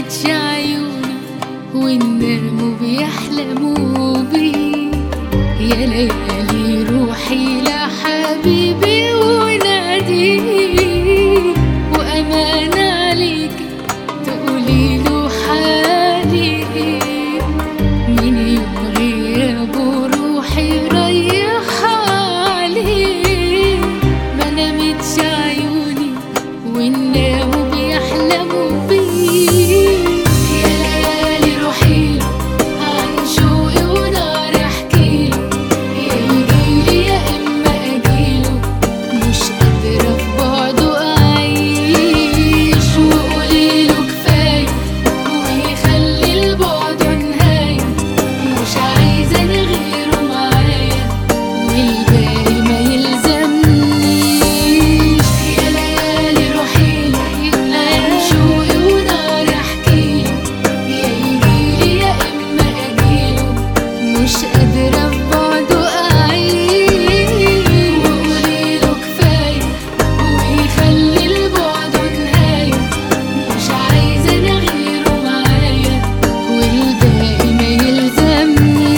نامتش عيوني والناموا بيحلموا بيه يا ليالي روحي لحبيبي وناديه وأمان عليك تقولي له حالي إيه من يوم غيابه روحي رايحة عليه ما نامتش عيوني والناموا بيحلموا بيه يا ليالي روحي عن شوقي ونار احكيله يا يجيلي يا اما اجيله مش قادرة في بعده اعيش وقوليله كفاية ويخلي البعد نهاية مش عايزة انا غيره معايا والباقي ما يلزمنيش يا ليالي روحي عن شوقي ونار احكيله يا يجيلي يا اما اجيله مش قادرة في بعده اعيش وقوليله كفاية ويخلي البعد نهاية مش عايزة انا غيره معايا والباقي ما يلزمنيش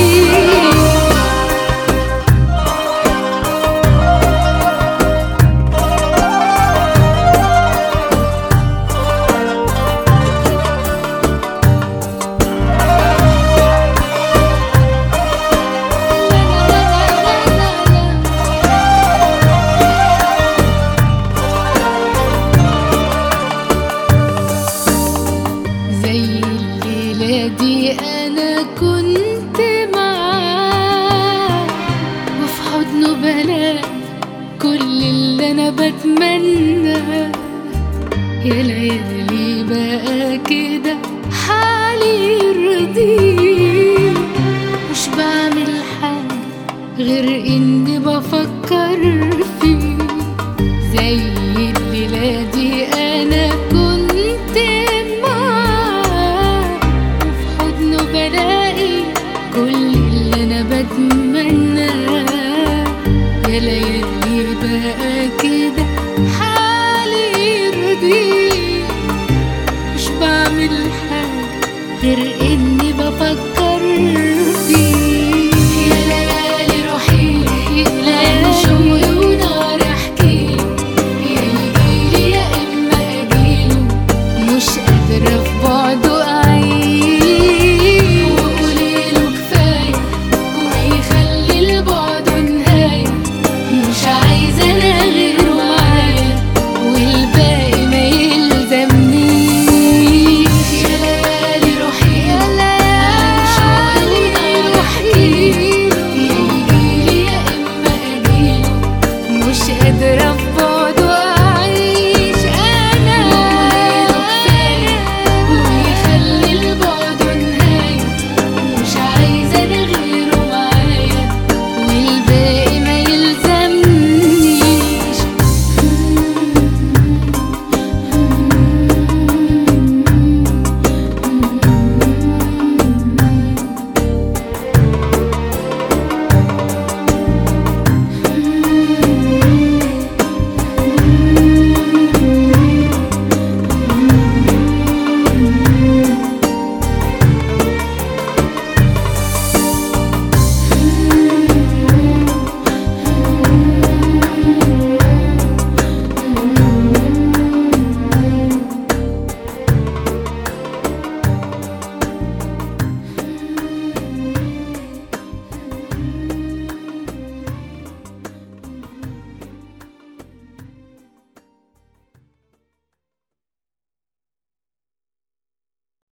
زي الليلة دي أنا كنت معاه وفي حضنه بلاقي كل اللي أنا بتمناه يا ليالي بقى كده حالي يرضيه مش بعمل حاجة غير إني بفكر فيه زي الليلة دي أنا كنت معاه وفي حضنه بلاقي كل اللي أنا بتمناه يا ليالي بقى كده حالي يرضيه مش بعمل حاجة غير إني بفكر فيه يا ليالي روحي ليالي شوقي ونار احكيله يا يجيلي يا إما أجيله مش قادرة في بعده